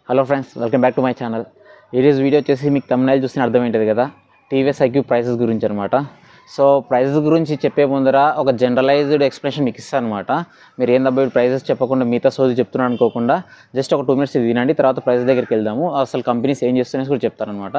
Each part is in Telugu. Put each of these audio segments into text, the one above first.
hello friends welcome back to my channel ఈరోజు వీడియో వచ్చేసి మీకు తమిళ చూసిన అర్థమైంటుంది కదా టీవీఎస్ ఐక్యూ ప్రైసెస్ గురించి అనమాట సో ప్రైసెస్ గురించి చెప్పే ముందర ఒక జనరలైజ్డ్ ఎక్స్ప్లెనేషన్ మీకు ఇస్తాను అనమాట మీరు ఏం దబ్బా ప్రైసెస్ చెప్పకుండా మిగతా సోది చెప్తున్నాను అనుకోకుండా జస్ట్ ఒక టూ మినిట్స్ ఇది వినండి తర్వాత ప్రైస్ దగ్గరికి వెళ్దాము అసలు కంపెనీస్ ఏం చేస్తున్నాయో కూడా చెప్తారనమాట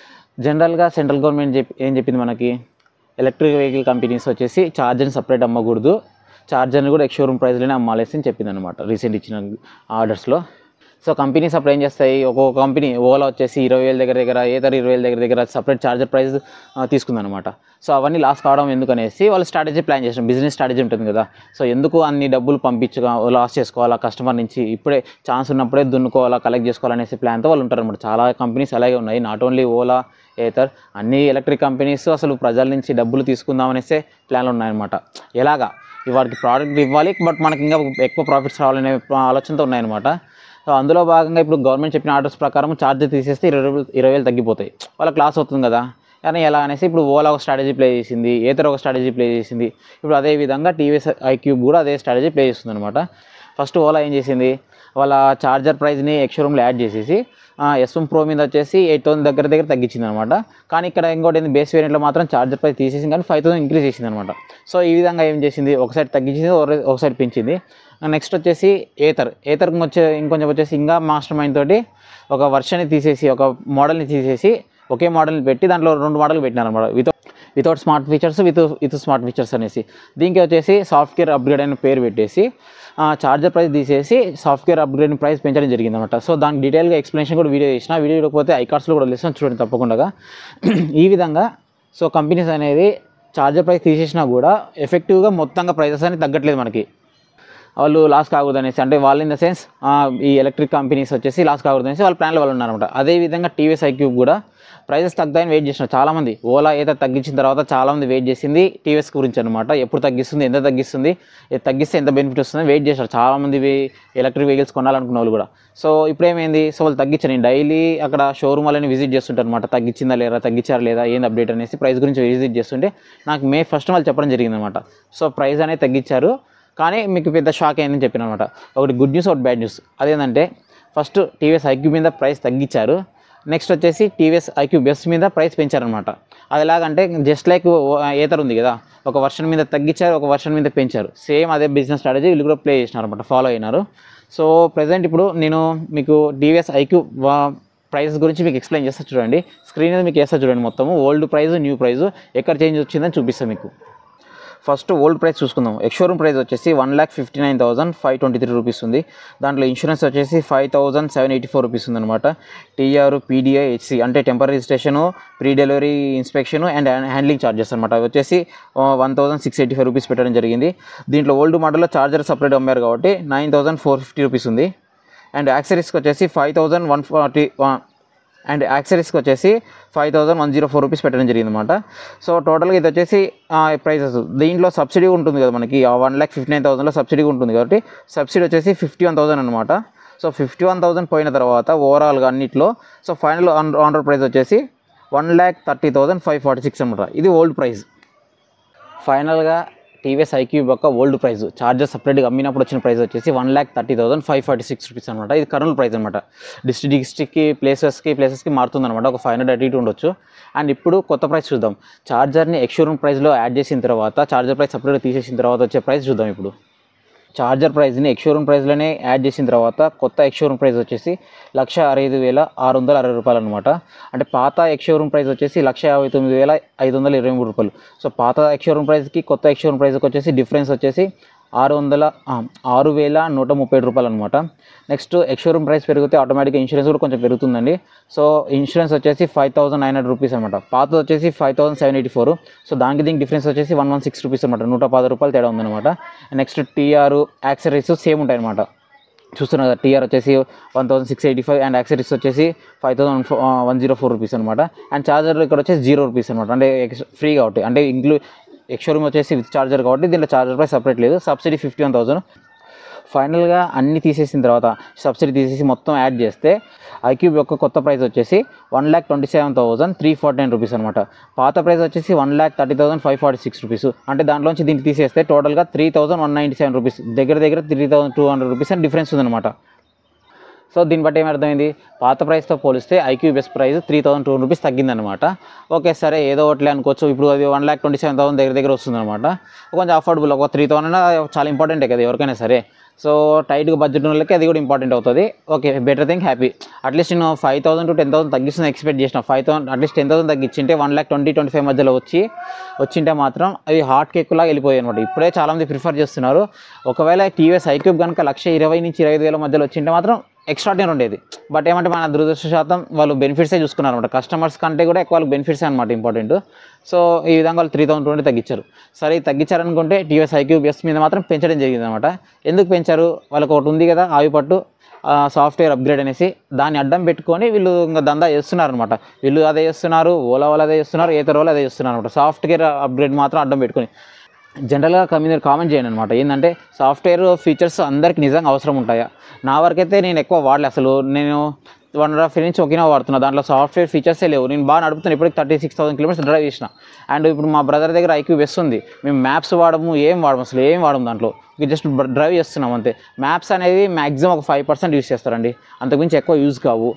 జనరల్గా సెంట్రల్ గవర్నమెంట్ చెప్పి ఏం చెప్పింది మనకి ఎలక్ట్రిక్ వెహికల్ కంపెనీస్ వచ్చేసి ఛార్జర్ని సపరేట్ అమ్మకూడదు ఛార్జర్ని కూడా ఎక్స్షోరూమ్ ప్రైస్లోనే అమ్మాలేసి అని చెప్పింది అనమాట రీసెంట్ ఇచ్చిన ఆర్డర్స్లో సో కంపెనీస్ అప్పుడు ఏం చేస్తాయి ఒక్కొక్క కంపెనీ ఓలా వచ్చేసి ఇరవై వేల దగ్గర దగ్గర ఏదర్ ఇరవై వేల దగ్గర దగ్గర సపరేట్ ఛార్జర్ ప్రైస్ తీసుకుందనమాట సో అవన్నీ లాస్ కావడం ఎందుకనేసి వాళ్ళు స్ట్రాటజీ ప్లాన్ చేసిన బిజినెస్ స్ట్రాటజీ ఉంటుంది కదా సో ఎందుకు అన్ని డబ్బులు పంపించగా లాస్ చేసుకోవాలా కస్టమర్ నుంచి ఇప్పుడే ఛాన్స్ ఉన్నప్పుడే దున్నుకోవాలా కలెక్ట్ చేసుకోవాలనేసి ప్లాన్తో వాళ్ళు ఉంటారు అనమాట చాలా కంపెనీస్ అలాగే ఉన్నాయి నాట్ ఓన్లీ ఓలా ఏతర్ అన్ని ఎలక్ట్రిక్ కంపెనీస్ అసలు ప్రజల నుంచి డబ్బులు తీసుకుందామనేసే ప్లాన్లు ఉన్నాయన్నమాట ఎలాగా వాడికి ప్రోడక్ట్ ఇవ్వాలి బట్ మనకి ఇంకా ఎక్కువ ప్రాఫిట్స్ రావాలనే ఆలోచనతో ఉన్నాయన్నమాట సో అందులో భాగంగా ఇప్పుడు గవర్నమెంట్ చెప్పిన ఆర్డర్స్ ప్రకారం ఛార్జర్ తీసేస్తే ఇరవై వేలు ఇరవై వేలు తగ్గిపోతాయి వాళ్ళ క్లాస్ అవుతుంది కదా కానీ ఎలా అనేసి ఇప్పుడు ఓలా ఒక స్ట్రాటజీ ప్లే చేసింది ఏతర్ ఒక స్ట్రాటజీ ప్లే చేసింది ఇప్పుడు అదే విధంగా టీవీఎస్ ఐక్యూబ్ కూడా అదే స్ట్రాటజీ ప్లే చేస్తుంది అనమాట ఫస్ట్ ఓలా ఏం చేసింది వాళ్ళ ఛార్జర్ ప్రైస్ని ఎక్స్షోరూమ్లో యాడ్ చేసేసి ఎస్ఎం ప్రో మీద వచ్చేసి ఎయిట్ థౌసండ్ దగ్గర దగ్గర తగ్గించింది అనమాట కానీ ఇక్కడ ఇంకోటి ఏంది బేస్ వేరియంట్లో మాత్రం ఛార్జర్ ప్రైస్ తీసేసింది కానీ ఫైవ్ థౌసండ్ ఇంక్రీజ్ చేసింది అనమాట సో ఈ విధంగా ఏం చేసింది ఒక సైడ్ తగ్గించింది ఒక- ఒక సైడ్ పెంచింది నెక్స్ట్ వచ్చేసి ఏతర్ ఏతర్కి వచ్చే ఇంకొంచెం వచ్చేసి ఇంకా మాస్టర్ మైండ్ తోటి ఒక వర్షన్ని తీసేసి ఒక మోడల్ని తీసేసి ఒకే మోడల్ని పెట్టి దాంట్లో రెండు మోడల్ పెట్టినారు అనమాట without without smart features with with smart features అనేసి దీనికి వచ్చేసి సాఫ్ట్వేర్ అప్గ్రేడ్ అనే పేరు పెట్టేసి చార్జర్ ప్రైస్ తీసేసి సాఫ్ట్వేర్ అప్గ్రేడ్ ప్రైస్ పెంచడం జరిగింది అనమాట సో దానికి డీటెయిల్గా ఎక్స్ప్లెనేషన్ కూడా వీడియో చేసిన వీడియో చూడకపోతే ఐకార్డ్స్లో కూడా వదిలేస్తాను చూడండి తప్పకుండా ఈ విధంగా సో కంపెనీస్ అనేది చార్జర్ ప్రైస్ తీసేసినా కూడా ఎఫెక్టివ్గా మొత్తంగా ప్రైసెస్ అనేది తగ్గట్లేదు మనకి వాళ్ళు లాస్ కాకూడదు అనేసి అంటే వాళ్ళు ఇన్ ద సెన్స్ ఈ ఎలక్ట్రిక్ కంపెనీస్ వచ్చేసి లాస్ కాకూడదు అనేసి వాళ్ళ ప్లాన్లో వాళ్ళు ఉన్నారనమాట అదేవిధంగా టీవీఎస్ ఐక్యూబ్ కూడా ప్రైజెస్ తగ్గుతాయని వెయిట్ చేసిన చాలామంది ఓలా ఏదో తగ్గించిన తర్వాత చాలామంది వెయిట్ చేసింది టీవీఎస్ గురించి అనమాట ఎప్పుడు తగ్గిస్తుంది ఎంత తగ్గిస్తుంది ఇది తగ్గిస్తే ఎంత బెనిఫిట్ వస్తుంది వెయిట్ చేశారు చాలామంది ఎలక్ట్రిక్ వెహికల్స్ కొనాలనుకున్న వాళ్ళు కూడా సో ఇప్పుడు ఏమైంది సో వాళ్ళు తగ్గించారు నేను డైలీ అక్కడ షోరూమ్ వాళ్ళని విజిట్ చేస్తుంటారు అనమాట తగ్గించిందా లేదా తగ్గించారా లేదా ఏంది అప్డేట్ అనేసి ప్రైస్ గురించి విజిట్ చేస్తుంటే నాకు మే ఫస్ట్ వాళ్ళు చెప్పడం జరిగింది అనమాట సో ప్రైస్ అనేది తగ్గించారు కానీ మీకు పెద్ద షాక్ అయిందని చెప్పిన అనమాట ఒకటి గుడ్ న్యూస్ ఒకటి బ్యాడ్ న్యూస్ అదేంటంటే ఫస్ట్ టీవీఎస్ ఐక్యూ మీద ప్రైస్ తగ్గించారు నెక్స్ట్ వచ్చేసి టీవీఎస్ ఐక్యూ బెస్ట్ మీద ప్రైస్ పెంచారనమాట అది ఎలాగంటే జస్ట్ లైక్ ఏతర్ ఉంది కదా ఒక వర్షన్ మీద తగ్గించారు ఒక వర్షన్ మీద పెంచారు సేమ్ అదే బిజినెస్ స్ట్రాటజీ వీళ్ళు కూడా ప్లే చేసినారు అనమాట ఫాలో అయినారు సో ప్రజెంట్ ఇప్పుడు నేను మీకు టీవీఎస్ ఐక్యూ ప్రైస్ గురించి మీకు ఎక్స్ప్లెయిన్ చేస్తా చూడండి స్క్రీన్ మీద మీకు వేస్తా చూడండి మొత్తము ఓల్డ్ ప్రైస్ న్యూ ప్రైస్ ఎక్కడ చేంజ్ వచ్చిందని చూపిస్తాను మీకు ఫస్ట్ ఓల్డ్ ప్రైస్ చూసుకుందాం ఎక్స్షోరూమ్ ప్రైస్ వచ్చేసి one lakh fifty nine thousand five twenty three rupees ఉంది దాంట్లో ఇన్సూరెన్స్ వచ్చేసి five thousand seven eighty four rupees ఉంది అనమాట టీఆర్ పీడిఐ హెచ్సి అంటే temporary registration pre delivery inspection and handling charges అనమాట అవి వచ్చేసి one thousand six eighty five rupees పెట్టడం జరిగింది దీంట్లో ఓల్డ్ మోడల్లో ఛార్జర్ సపరేట్ అమ్మారు కాబట్టి nine thousand four fifty rupees ఉంది అండ్ యాక్సరీస్కి వచ్చేసి five thousand one forty and యాక్సరీస్కి వచ్చేసి five thousand one zero four rupees పెట్టడం జరిగింది అనమాట సో టోటల్గా ఇది వచ్చేసి ప్రైసెస్ దీంట్లో సబ్సిడీ ఉంటుంది కదా మనకి వన్ ల్యాక్ ఫిఫ్టీ నైన్ థౌసండ్లో సబ్సిడీ ఉంటుంది కాబట్టి సబ్సిడీ వచ్చేసి ఫిఫ్టీ వన్ థౌసండ్ అనమాట సో ఫిఫ్టీ వన్ థౌసండ్ పోయిన తర్వాత ఓవరాల్గా అన్నిట్లో so final on on price వచ్చేసి one lakh thirty thousand five forty six అనమాట ఇది ఓల్డ్ ప్రైస్ ఫైనల్గా టీవీఎస్ ఐక్యూ యొక్క ఓల్డ్ ప్రైస్ చార్జర్ సపరేట్గా అమ్మినప్పుడు వచ్చిన ప్రైస్ వచ్చేసి one lakh thirty thousand five forty six rupees అనమాట ఇది కర్నూలు ప్రైస్ అనమాట డిస్ట్రిక్ట్ డిస్ట్రిక్ట్కి ప్లేసెస్కి ప్లేసెస్కి మారుతుంది అనమాట ఒక ఫైవ్ హండ్రెడ్ అటు ఇటు ఉండొచ్చు అండ్ ఇప్పుడు కొత్త ప్రైస్ చూద్దాం చార్జర్ని ఎక్స్షోరూమ్ ప్రైస్లో యాడ్ చేసిన తర్వాత చార్జర్ ప్రైస్ సపరేట్గా తీసేసిన తర్వాత వచ్చే ప్రైస్ చూద్దాం ఇప్పుడు చార్జర్ ప్రైస్ని ఎక్స్షోరూమ్ ప్రైస్లోనే యాడ్ చేసిన తర్వాత కొత్త ఎక్స్షోరూమ్ ప్రైస్ వచ్చేసి లక్ష అరవై ఐదు వేల ఆరు వందల అరవై రూపాయలు అనమాట అంటే పాత ఎక్స్షోరూమ్ ప్రైస్ వచ్చేసి లక్ష యాభై తొమ్మిది వేల ఐదు వందల ఇరవై మూడు రూపాయలు సో పాత ఎక్స్షోరూమ్ ప్రైస్కి కొత్త ఎక్స్షోరూమ్ ప్రైస్కి వచ్చేసి డిఫరెన్స్ వచ్చేసి ఆరు వందల ఆ, ఆరు వేల నూట ముప్పై ఏడు రూపాయలు అనమాట నెక్స్ట్ ఎక్స్షోరూమ్ ప్రైస్ పెరిగితే ఆటోమేటిక్గా ఇన్సూరెన్స్ కూడా కొంచెం పెరుగుతుందండి సో ఇన్సూరెన్స్ వచ్చేసి five thousand nine hundred rupees అనమాట పాతది వచ్చేసి five thousand seven eighty four so దానికి దీనికి డిఫరెన్స్ వచ్చేసి వన్ వన్ సిక్స్ రూపీస్ అనమాట నూట పది రూపాయలు తేడా ఉందన్నమాట నెక్స్ట్ టీఆర్ యాక్సరీస్ సేమ్ ఉంటాయి అనమాట చూస్తున్నారు కదా టీఆర్ వచ్చేసి one thousand six eighty five and accessories వచ్చేసి five thousand one zero four rupees అనమాట అండ్ చార్జర్ ఇక్కడ వచ్చేసి జీరో రూపీస్ అనమాట అంటే ఫ్రీ కాబట్టి అంటే ఇంక్లూ ఎక్స్షోరూమ్ వచ్చేసి విత్ చార్జర్ కాబట్టి దీంట్లో చార్జర్ ప్రైస్ సపరేట్ లేదు సబ్సిడీ ఫిఫ్టీ వన్ థౌసండ్ ఫైనల్గా అన్ని తీసేసిన తర్వాత సబ్సిడీ తీసేసి మొత్తం యాడ్ చేస్తే ఐక్యూబ్ యొక్క కొత్త ప్రైస్ వచ్చేసి one lakh twenty seven thousand three forty nine rupees అనమాట పాత ప్రైస్ వచ్చేసి one lakh thirty thousand five forty six rupees అంటే దాంట్లోంచి దీనికి తీసేస్తే టోటల్గా three thousand one ninety seven rupees దగ్గర దగ్గర three thousand two hundred rupees అని డిఫరెన్స్ ఉందన్నమాట సో దీన్ని బట్టి ఏమర్థమైంది పాత ప్రైస్తో పోలిస్తే IQ best price three thousand two rupees తగ్గిందనమాట ఓకే సరే ఏదో ఒకటి అనుకోవచ్చు ఇప్పుడు అది one lakh twenty seven thousand దగ్గర దగ్గర వస్తుందన్నమాట కొంచెం అఫోర్డబుల్ ఒక త్రీ థౌసండ్ చాలా ఇంపార్టెంటే కదా ఎవరికైనా సరే సో టైట్గా బడ్జెట్ ఉన్న వాళ్ళకి అది కూడా ఇంపార్టెంట్ అవుతుంది okay better thing happy at least నేను five thousand to ten thousand తగ్గిస్తుంది ఎక్స్పెక్ట్ చేసిన five thousand at least ten thousand తగ్గించింటే one lakh twenty twenty five మధ్యలో వచ్చి వచ్చింటే మాత్రం అవి హాట్ కేక్లా వెళ్ళిపోయాయి అనమాట ఇప్పుడే చాలామంది ప్రిఫర్ చేస్తున్నారు ఒకవేళ టీవీఎస్ ఐక్యూబ్ కనుక లక్ష ఇరవై నుంచి ఇరవై ఐదు వేల మధ్యలో వచ్చింటే మాత్రం ఎక్స్ట్రాడినరీ ఉండేది బట్ ఏమంటే మన దురదృష్ట శాతం వాళ్ళు బెనిఫిట్సే చూసుకున్నారు అనమాట కస్టమర్స్ కంటే కూడా ఎక్కువ వాళ్ళకి బెనిఫిట్స్ అనమాట ఇంపార్టెంట్ సో ఈ విధంగా వాళ్ళు త్రీ థౌసండ్ ట్వంటీ తగ్గించారు సరే ఇది తగ్గించారనుకుంటే టీవీఎస్ ఐక్యూ బెస్ట్ మీద మాత్రం పెంచడం జరిగింది అనమాట ఎందుకు పెంచారు వాళ్ళకి ఒకటి ఉంది కదా ఆవి పట్టు సాఫ్ట్వేర్ అప్గ్రేడ్ అనేసి దాన్ని అడ్డం పెట్టుకొని వీళ్ళు ఇంకా దందా చేస్తున్నారు అనమాట వీళ్ళు అదే చేస్తున్నారు ఓలా వాళ్ళు అదే చేస్తున్నారు ఏతర వాళ్ళు అదే చేస్తున్నారు అనమాట సాఫ్ట్వేర్ అప్గ్రేడ్ మాత్రం అడ్డం పెట్టుకొని జనరల్గా కమ్యూని కామెంట్ చేయండి అనమాట ఏంటంటే సాఫ్ట్వేర్ ఫీచర్స్ అందరికి నిజంగా అవసరం ఉంటాయా నా వరకైతే నేను ఎక్కువ వాడలే అసలు నేను వన్ అండ్ హాఫ్ ఇయర్ నుంచి ఒకేనా వాడుతున్నా దాంట్లో సాఫ్ట్వేర్ ఫీచర్సే లేవు నేను బాగా నడుపుతాను ఇప్పటికి thirty six thousand kilometres drive చేసిన అండ్ ఇప్పుడు మా బ్రదర్ దగ్గర ఐక్యూ బెస్ట్ ఉంది మేము మ్యాప్స్ వాడము ఏం వాడము అసలు ఏం వాడము దాంట్లో జస్ట్ డ్రైవ్ చేస్తున్నాం అంతే మ్యాప్స్ అనేది మ్యాక్సిమం ఒక ఫైవ్ పర్సెంట్ యూస్ చేస్తారండి అంతకుమించి ఎక్కువ యూజ్ కావు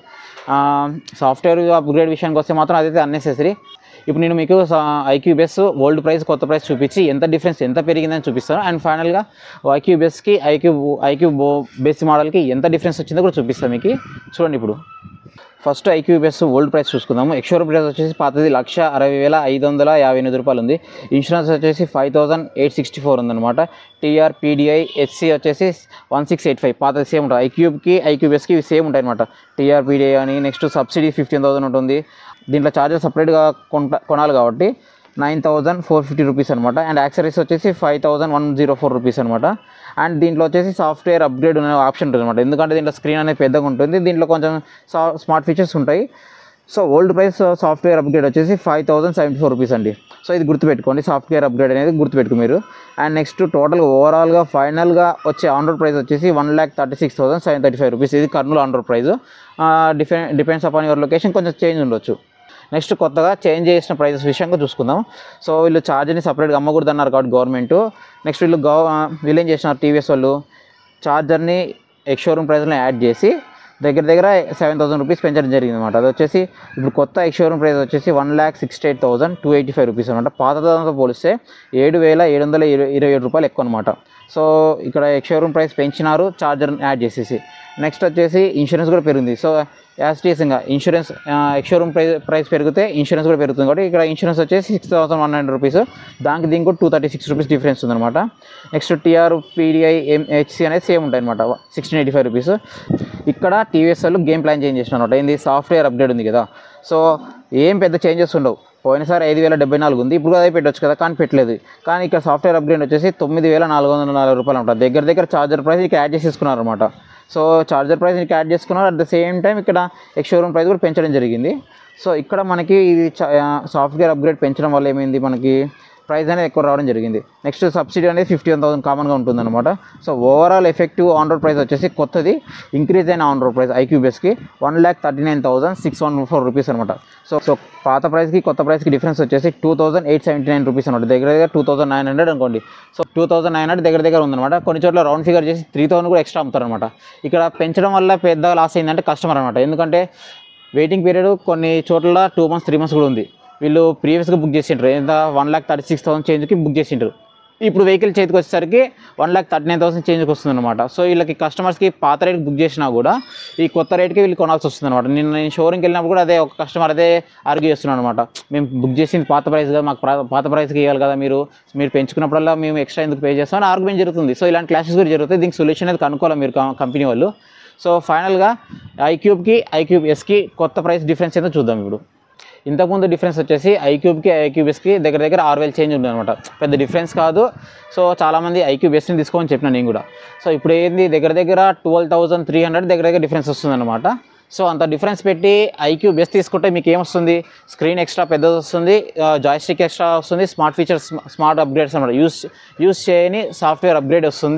సాఫ్ట్వేర్ అప్గ్రేడ్ విషయానికి వస్తే మాత్రం అదైతే అన్నెసెసరీ ఇప్పుడు నేను మీకు ఐక్యూ బెస్ ఓల్డ్ ప్రైస్ కొత్త ప్రైస్ చూపించి ఎంత డిఫరెన్స్ ఎంత పెరిగిందని చూపిస్తాను అండ్ ఫైనల్గా ఐక్యూ బెస్కి ఐక్యూ ఐక్యూ బో బేస్ మోడల్కి ఎంత డిఫరెన్స్ వచ్చిందో కూడా చూపిస్తాను మీకు చూడండి ఇప్పుడు ఫస్ట్ ఐక్యూ బెస్ ఓల్డ్ ప్రైస్ చూసుకుందాము ఎక్స్షోరూమ్ ప్రైస్ వచ్చేసి పాతది లక్ష అరవై వేల ఐదు వందల యాభై ఎనిమిది రూపాయలు ఉంది ఇన్సూరెన్స్ వచ్చేసి five thousand eight sixty four ఉందన్నమాట టీఆర్ పీడిఐ హెచ్సి వచ్చేసి వన్ సిక్స్ ఎయిట్ ఫైవ్ పాతది సేమ్ ఉంటుంది ఐక్యూబ్కి ఐక్యూబెస్కి ఇవి సేమ్ ఉంటాయి అనమాట టీఆర్ పీడిఐ అని నెక్స్ట్ సబ్సిడీ ఫిఫ్టీన్ థౌసండ్ ఉంటుంది దీంట్లో ఛార్జెస్ సపరేట్గా కొంట కొనాలి కాబట్టి nine thousand four fifty rupees అనమాట అండ్ యాక్సరీస్ వచ్చేసి five thousand one zero four rupees అనమాట అండ్ దీంట్లో వచ్చేసి సాఫ్ట్వేర్ అప్గ్రేడ్ అనే ఆప్షన్ ఉంటుంది అనమాట ఎందుకంటే దీంట్లో స్క్రీన్ అనేది పెద్దగా ఉంటుంది దీంట్లో కొంచెం సా స్మార్ట్ ఫీచర్స్ ఉంటాయి so old price software upgrade వచ్చేసి five thousand seventy four rupees అండి సో ఇది గుర్తుపెట్టుకోండి సాఫ్ట్వేర్ అప్గ్రేడ్ అనేది గుర్తుపెట్టుకో మీరు అండ్ నెక్స్ట్ టోటల్గా ఓవరాల్గా ఫైనల్గా వచ్చే ఆన్ రోడ్ ప్రైస్ వచ్చేసి one lakh thirty six thousand seven thirty five rupees ఇది కర్నూలు ఆన్ రోడ్ ప్రైస్ డిఫెన్ డిపెండ్స్ అపాన్ యువర్ లొకేషన్ కొంచెం చేంజ్ ఉండొచ్చు నెక్స్ట్ కొత్తగా చేంజ్ చేసిన ప్రైజెస్ విషయంగా చూసుకుందాం సో వీళ్ళు ఛార్జర్ని సపరేట్గా అమ్మకూడదు అన్నారు కాబట్టి గవర్నమెంట్ నెక్స్ట్ వీళ్ళు గవ వీళ్ళు ఏం చేసినారు టీవీఎస్ వాళ్ళు ఛార్జర్ని ఎక్స్షోరూమ్ ప్రైస్లో యాడ్ చేసి దగ్గర దగ్గర సెవెన్ థౌసండ్ రూపీస్ పెంచడం జరిగింది అనమాట అది వచ్చేసి ఇప్పుడు కొత్త ఎక్స్షోరూమ్ ప్రైస్ వచ్చేసి one lakh sixty eight thousand two eighty five rupees అనమాట పాత దాంతో పోలిస్తే ఏడు వేల ఏడు వందల ఇరవై ఇరవై ఏడు రూపాయలు ఎక్కువ అనమాట సో ఇక్కడ ఎక్స్షోరూమ్ ప్రైస్ పెంచినారు ఛార్జర్ యాడ్ చేసేసి నెక్స్ట్ వచ్చేసి ఇన్సూరెన్స్ కూడా పెరిగింది సో యాస్టీస్ ఇంకా ఇన్సూరెన్స్ ఎక్స్షోరూమ్ ప్రైస్ ప్రైస్ పెరిగితే ఇన్సూరెన్స్ కూడా పెరుగుతుంది కాబట్టి ఇక్కడ ఇన్సూరెన్స్ వచ్చేసి six thousand one hundred rupees దానికి దీనికి కూడా two thirty six rupees difference ఉందన్నమాట నెక్స్ట్ టీఆర్ పీడిఐ ఎంహెచ్సి అనేది సేమ్ ఉంటాయి అనమాట సిక్స్టీన్ ఎయిటీ ఫైవ్ రూపీస్ ఇక్కడ టీవీఎస్ వాళ్ళు గేమ్ ప్లాన్ చేంజ్ చేసిన అనమాట ఏంది సాఫ్ట్వేర్ అప్డేట్ ఉంది కదా సో ఏం పెద్ద చేంజెస్ ఉండవు పోయినసారి ఐదు వేల డెబ్బై నాలుగు ఉంది ఇప్పుడు అదే పెట్టొచ్చు కదా కానీ పెట్టలేదు కానీ ఇక్కడ సాఫ్ట్వేర్ అప్గ్రేడ్ వచ్చేసి తొమ్మిది వేల నాలుగు వందల నలభై రూపాయలు ఉంటుంది దగ్గర దగ్గర ఛార్జర్ ప్రైస్ ఇక్కడ యాడ్ చేసేసుకున్నారు అనమాట సో ఛార్జర్ ప్రైస్ ఇక్కడ యాడ్ చేసుకున్నారు అట్ ద సేమ్ టైం ఇక్కడ ఎక్స్షోరూమ్ ప్రైస్ కూడా పెంచడం జరిగింది సో ఇక్కడ మనకి ఇది సాఫ్ట్వేర్ అప్గ్రేడ్ పెంచడం వల్ల ఏమైంది మనకి ప్రైస్ అనేది ఎక్కువ రావడం జరిగింది నెక్స్ట్ సబ్సిడీ అనేది ఫిఫ్టీ వన్ థౌసండ్ కామన్గా ఉంటుందన్నమాట so overall effective on road price వచ్చేసి కొత్తది ఇంక్రీజ్ అయిన ఆన్ రోడ్ ప్రైస్ ఐక్యూబెస్కి one lakh thirty nine thousand six one four rupees అనమాట సో సో పాత ప్రైస్కి కొత్త ప్రైస్కి డిఫరెన్స్ వచ్చేసి two thousand eight seventy nine rupees అనమాట దగ్గర దగ్గర టూ థౌసండ్ నైన్ హండ్రెడ్ అనుకోండి so two thousand nine hundred దగ్గర దగ్గర ఉందన్నమాట కొన్ని చోట్ల రౌండ్ ఫిగర్ చేసి త్రీ థౌసండ్ కూడా ఎక్స్ట్రా అమ్ముతారనమాట ఇక్కడ పెంచడం వల్ల పెద్ద లాస్ అయిందంటే కస్టమర్ అనమాట ఎందుకంటే వెయిటింగ్ పీరియడ్ కొన్ని చోట్ల టూ మంత్స్ త్రీ మంత్స్ కూడా ఉంది వీళ్ళు ప్రీవియస్గా బుక్ చేసింటారు ఎంత one lakh thirty six thousand చేంజ్కి బుక్ చేసింటారు ఇప్పుడు వెహికల్ చేతికి వచ్చేసరికి one lakh thirty nine thousand చేంజ్కి వస్తుంది అనమాట సో వీళ్ళకి కస్టమర్స్కి పాత రేట్ బుక్ చేసినా కూడా ఈ కొత్త రేట్కి వీళ్ళు కొనాల్సి వస్తుంది అనమాట నేను నేను షోరూమ్కి వెళ్ళినప్పుడు కూడా అదే ఒక కస్టమర్ అదే ఆర్గ్యూ చేస్తున్నాను అనమాట మేము బుక్ చేసింది పాత ప్రైస్ కదా మాకు ప్రా- పాత ప్రైస్కి ఇవ్వాలి కదా మీరు మీరు పెంచుకున్నప్పుడల్లా మేము ఎక్స్ట్రా ఎందుకు పే చేస్తామని ఆర్గ్యుమెంట్ జరుగుతుంది సో ఇలాంటి క్లాషెస్ కూడా జరుగుతాయి దీనికి సొల్యూషన్ అనేది కనుక్కోవాలి మీరు కంపెనీ వాళ్ళు సో ఫైనల్గా ఐక్యూబ్కి ఐక్యూబ్ ఎస్కి కొత్త ప్రైస్ డిఫరెన్స్ ఏందో చూద్దాం ఇప్పుడు ఇంతకుముందు డిఫరెన్స్ వచ్చేసి ఐక్యూబ్కి ఐక్యూబెస్కి దగ్గర దగ్గర ఆరు వేలు చేంజ్ ఉంది అనమాట పెద్ద డిఫరెన్స్ కాదు సో చాలామంది ఐక్యూబెస్ని తీసుకోమని చెప్పిన నేను కూడా సో ఇప్పుడు ఏంది దగ్గర దగ్గర ట్వెల్వ్ థౌసండ్ త్రీ హండ్రెడ్ దగ్గర దగ్గర డిఫరెన్స్ వస్తుంది అనమాట సో అంత డిఫరెన్స్ పెట్టి ఐక్యూ బెస్ట్ తీసుకుంటే మీకు ఏమొస్తుంది స్క్రీన్ ఎక్స్ట్రా పెద్దది వస్తుంది జాయిస్టిక్ ఎక్స్ట్రా వస్తుంది స్మార్ట్ ఫీచర్స్ స్మార్ట్ అప్గ్రేడ్స్ అనమాట యూస్ యూస్ చేయని సాఫ్ట్వేర్ అప్గ్రేడ్ వస్తుంది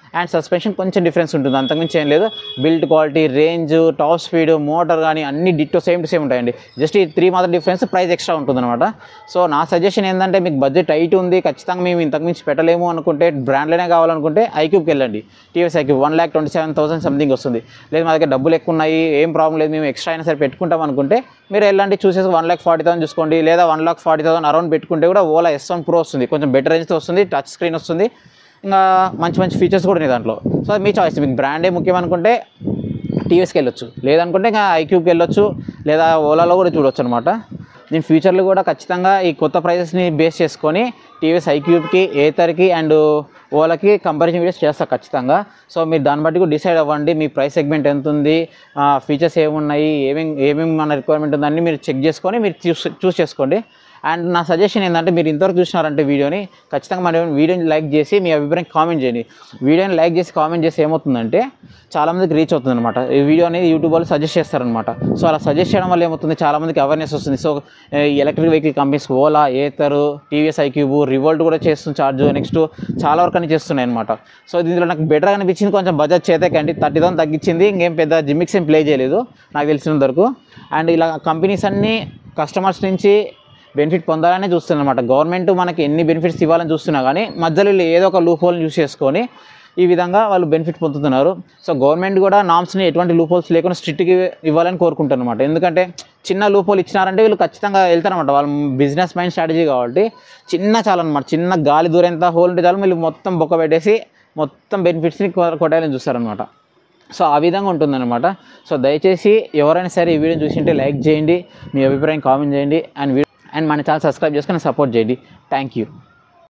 అండ్ సస్పెన్షన్ కొంచెం డిఫరెన్స్ ఉంటుంది అంతకుమించి ఏం లేదు build quality range top speed motor కానీ అన్ని డిట్టో సేమ్ టు సేమ్ ఉంటాయండి జస్ట్ ఈ త్రీ మాత్రం డిఫరెన్స్ ప్రైస్ ఎక్స్ట్రా ఉంటుంది అనమాట సో నా సజెషన్ ఏంటంటే మీకు బడ్జెట్ టైట్ ఉంది ఖచ్చితంగా మేము ఇంతకుమించి పెట్టలేము అనుకుంటే బ్రాండ్లోనే కావాలనుకుంటే ఐక్యూబ్కి వెళ్ళండి TVS iQube one lakh twenty seven thousand something వస్తుంది లేదు మా దగ్గర డబ్బులు ఎక్కువ ఉన్నాయి ఏం ప్రాబ్లం లేదు మేము ఎక్స్ట్రా అయినా సరే పెట్టుకుంటాం అనుకుంటే మీరు వెళ్ళండి చూసేసి వన్ ల్యాక్ ఫార్టీ థౌసండ్ చూసుకోండి లేదా one lakh forty thousand around పెట్టుకుంటే కూడా ఓలా ఎస్ వన్ ప్రో వస్తుంది కొంచెం బెటర్ రేంజ్తో వస్తుంది టచ్ స్క్రీన్ వస్తుంది ఇంకా మంచి మంచి ఫీచర్స్ కూడా ఉన్నాయి దాంట్లో సో అది మీ చాయిస్ మీకు బ్రాండే ముఖ్యం అనుకుంటే టీవీఎస్కి వెళ్ళొచ్చు లేదనుకుంటే ఇంకా ఐక్యూబ్కి వెళ్ళొచ్చు లేదా ఓలాలో కూడా చూడొచ్చు అనమాట దీని ఫ్యూచర్లో కూడా ఖచ్చితంగా ఈ కొత్త ప్రైజెస్ని బేస్ చేసుకొని టీవీఎస్ ఐక్యూబ్కి ఏతర్కి అండ్ ఓలాకి కంపారిజన్ వీడియోస్ చేస్తా ఖచ్చితంగా సో మీరు దాన్ని బట్టి కూడా డిసైడ్ అవ్వండి మీ ప్రైస్ సెగ్మెంట్ ఎంత ఉంది ఫీచర్స్ ఏమున్నాయి ఏమేమి ఏమేమి మన రిక్వైర్మెంట్ ఉందని మీరు చెక్ చేసుకొని మీరు చూస్ చూస్ చేసుకోండి అండ్ నా సజెషన్ ఏంటంటే మీరు ఇంతవరకు చూసినారంటే వీడియోని ఖచ్చితంగా మన వీడియోని లైక్ చేసి మీ అభిప్రాయం కామెంట్ చేయండి వీడియోని లైక్ చేసి కామెంట్ చేసి ఏమవుతుందంటే చాలామందికి రీచ్ అవుతుంది అనమాట ఈ వీడియో అనేది యూట్యూబ్ వాళ్ళు సజెస్ట్ చేస్తారనమాట సో అలా సజెస్ట్ చేయడం వల్ల ఏమవుతుంది చాలామందికి అవేర్నెస్ వస్తుంది సో ఈ electric vehicle companies Ola Ather TVS iQube Revolt కూడా చేస్తుంది చార్జ్ నెక్స్ట్ చాలా వరకు అని చేస్తున్నాయి అనమాట సో దీంట్లో నాకు బెటర్ అనిపించింది కొంచెం బజాజ్ చేతకండి థర్టీ థౌసండ్ తగ్గించింది ఇంకేం పెద్ద జిమ్మిక్స్ ఏం ప్లే చేయలేదు నాకు తెలిసినంత వరకు అండ్ ఇలా కంపెనీస్ అన్నీ కస్టమర్స్ నుంచి బెనిఫిట్ పొందాలనే చూస్తుంది అనమాట గవర్నమెంట్ మనకి ఎన్ని బెనిఫిట్స్ ఇవ్వాలని చూస్తున్నా కానీ మధ్యలో వీళ్ళు ఏదో ఒక లూప్ హోల్ని యూస్ చేసుకొని ఈ విధంగా వాళ్ళు బెనిఫిట్ పొందుతున్నారు సో గవర్నమెంట్ కూడా నామ్స్ని ఎటువంటి లూప్ హోల్స్ లేకుండా స్ట్రిక్ట్గా ఇవ్వాలని కోరుకుంటారు అనమాట ఎందుకంటే చిన్న లూప్ హోల్ ఇచ్చినారంటే వీళ్ళు ఖచ్చితంగా వెళ్తారనమాట వాళ్ళ బిజినెస్ మైండ్ స్ట్రాటజీ కాబట్టి చిన్న చాలన్నమాట చిన్న గాలి దూరేంత హోల్ ఉంటే చాలు వీళ్ళు మొత్తం బొక్క పెట్టేసి మొత్తం బెనిఫిట్స్ని కొట్టాలని చూస్తారనమాట సో ఆ విధంగా ఉంటుందన్నమాట సో దయచేసి ఎవరైనా సరే ఈ వీడియో చూసింటే లైక్ చేయండి మీ అభిప్రాయం కామెంట్ చేయండి అండ్ వీడియో అండ్ మన ఛానల్ సబ్స్క్రైబ్ చేసుకొని సపోర్ట్ చేయండి థ్యాంక్ యూ